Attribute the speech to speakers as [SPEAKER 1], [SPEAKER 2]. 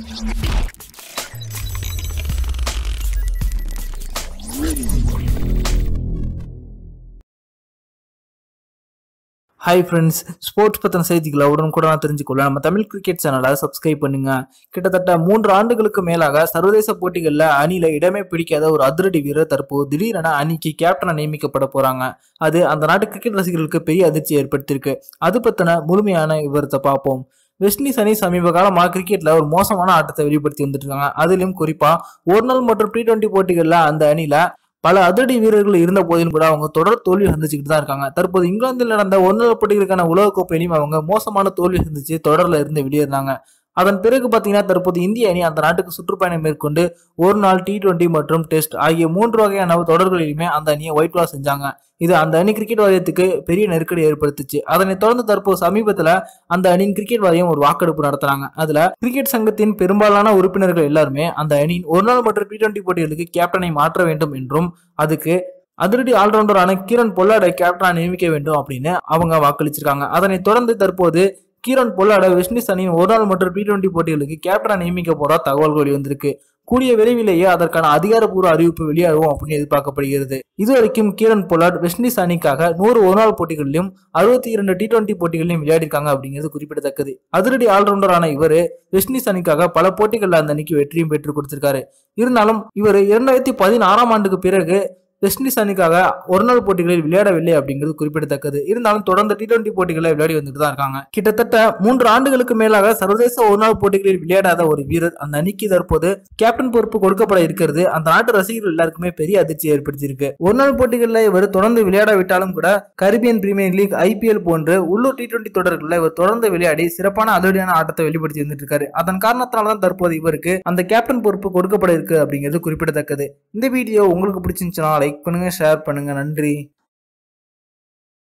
[SPEAKER 1] hi friends sports பற்றின செய்திகளை உடனுக்குடன் தெரிஞ்சுக்கொள்ள நம்ம தமிழ் கிரிக்கெட் சேனலை சப்ஸ்கிரைப் பண்ணுங்க கிட்டத்தட்ட மூன்று ஆண்டுகளுக்கு மேலாக சர்வதேச போட்டிகளில் அணியில இடமே பிடிக்காத ஒரு அதிரடி வீரர் தற்போது திடீரென அணிக்கு கேப்டனா நியமிக்கப்பட போறாங்க அது அந்த நாட்டு கிரிக்கெட் ரசிகர்களுக்கு பெரிய அதிர்ச்சி ஏற்படுத்தியிருக்கு அது பத்தின முழுமையான விவரத்தை பார்ப்போம் வெஸ்ட் இண்டீஸ் அணி சமீப காலமாக கிரிக்கெட்ல ஒரு மோசமான ஆட்டத்தை வெளிப்படுத்தி வந்துட்டு இருக்காங்க அதிலும் குறிப்பா ஒரு நாள் மற்றும் டி டுவெண்ட்டி போட்டிகள்ல அந்த அணியில பல அதிரடி வீரர்கள் இருந்த போதிலும் கூட அவங்க தொடர் தோல்வி சந்திச்சுக்கிட்டு தான் இருக்காங்க தற்போது இங்கிலாந்தில் நடந்த ஒருநாள் போட்டிகளுக்கான உலகக்கோப்பையிலையும் அவங்க மோசமான தோல்வி சந்திச்சு தொடர்ல இருந்து வெளியேறினாங்க அதன் பிறகு பார்த்தீங்கன்னா தற்போது இந்திய அணி அந்த நாட்டுக்கு சுற்றுப்பயணம் மேற்கொண்டு ஒரு நாள் டி டுவெண்ட்டி மற்றும் டெஸ்ட் ஆகிய மூன்று வகையான தொடர்களிலுமே அந்த அணியை ஒயிட் வாஷ் செஞ்சாங்க இது அந்த அணி கிரிக்கெட் வாரியத்துக்கு பெரிய நெருக்கடி ஏற்படுத்துச்சு அதனைத் தொடர்ந்து தற்போது சமீபத்தில் அந்த அணியின் கிரிக்கெட் வாரியம் ஒரு வாக்கெடுப்பு நடத்துறாங்க அதுல கிரிக்கெட் சங்கத்தின் பெரும்பாலான உறுப்பினர்கள் எல்லாருமே அந்த அணியின் ஒரு நாள் மற்றும் டி டுவெண்ட்டி போட்டிகளுக்கு கேப்டனை மாற்ற வேண்டும் என்றும் அதுக்கு அதிரடி ஆல்ரவுண்டரான கிரண் பொல்லாடை கேப்டனா நியமிக்க வேண்டும் அப்படின்னு அவங்க வாக்களிச்சிருக்காங்க அதனைத் தொடர்ந்து தற்போது கிரண் பொல்லாட வெஸ்ட் இண்டீஸ் அணியின் ஒரு நாள் மற்றும் டி டுவெண்ட்டி போட்டிகளுக்கு கேப்டனா நியமிக்க போறா தகவல்கள் வெளிவந்திருக்கு கூடிய விரைவிலேயே அதற்கான அதிகாரப்பூர்வ அறிவிப்பு வெளியாகும் அப்படின்னு எதிர்பார்க்கப்படுகிறது இதுவரைக்கும் கீரன் பொலாட் வெஸ்ட் இண்டீஸ் அணிக்காக நூறு ஒருநாள் போட்டிகளிலும் அறுபத்தி இரண்டு டி டுவெண்ட்டி போட்டிகளிலும் விளையாடிருக்காங்க அப்படிங்கிறது குறிப்பிடத்தக்கது அதிரடி ஆல்ரவுண்டரான இவர் வெஸ்ட் இண்டீஸ் அணிக்காக பல போட்டிகளில் அந்த அணிக்கு வெற்றியும் பெற்றுக் கொடுத்திருக்காரு இருந்தாலும் இவர் இரண்டாயிரத்தி பதினாறாம் ஆண்டுக்கு பிறகு வெஸ்ட் இண்டீஸ் அணிக்காக ஒரு நாள் போட்டிகளில் விளையாடவில்லை அப்படிங்கிறது குறிப்பிடத்தக்கது இருந்தாலும் தொடர்ந்து டி டுவெண்ட்டி போட்டிகளை விளையாடி வந்துட்டு தான் இருக்காங்க கிட்டத்தட்ட மூன்று ஆண்டுகளுக்கு மேலாக சர்வதேச ஒரு நாள் போட்டிகளில் விளையாடாத ஒரு வீரர் அந்த அணிக்கு தற்போது கேப்டன் பொறுப்பு கொடுக்கப்பட இருக்கிறது அந்த நாட்டு ரசிகர்கள் எல்லாருக்குமே பெரிய அதிர்ச்சி ஏற்படுத்தியிருக்கு ஒரு நாள் போட்டிகளில் இவர் தொடர்ந்து விளையாடாவிட்டாலும் கூட கரிபியன் பிரீமியர் லீக் ஐபிஎல் போன்று உள்ளூர் டி டுவெண்ட்டி தொடர்களில் இவர் தொடர்ந்து விளையாடி சிறப்பான அதிரடியான ஆட்டத்தை வெளிப்படுத்தி வந்துட்டு இருக்காரு அதன் காரணத்தினால தான் தற்போது இவருக்கு அந்த கேப்டன் பொறுப்பு கொடுக்கப்பட இருக்கு அப்படிங்கிறது குறிப்பிடத்தக்கது இந்த வீடியோ உங்களுக்கு பிடிச்சிருந்துச்சுன்னா லைக் பண்ணுங்க ஷேர் பண்ணுங்க நன்றி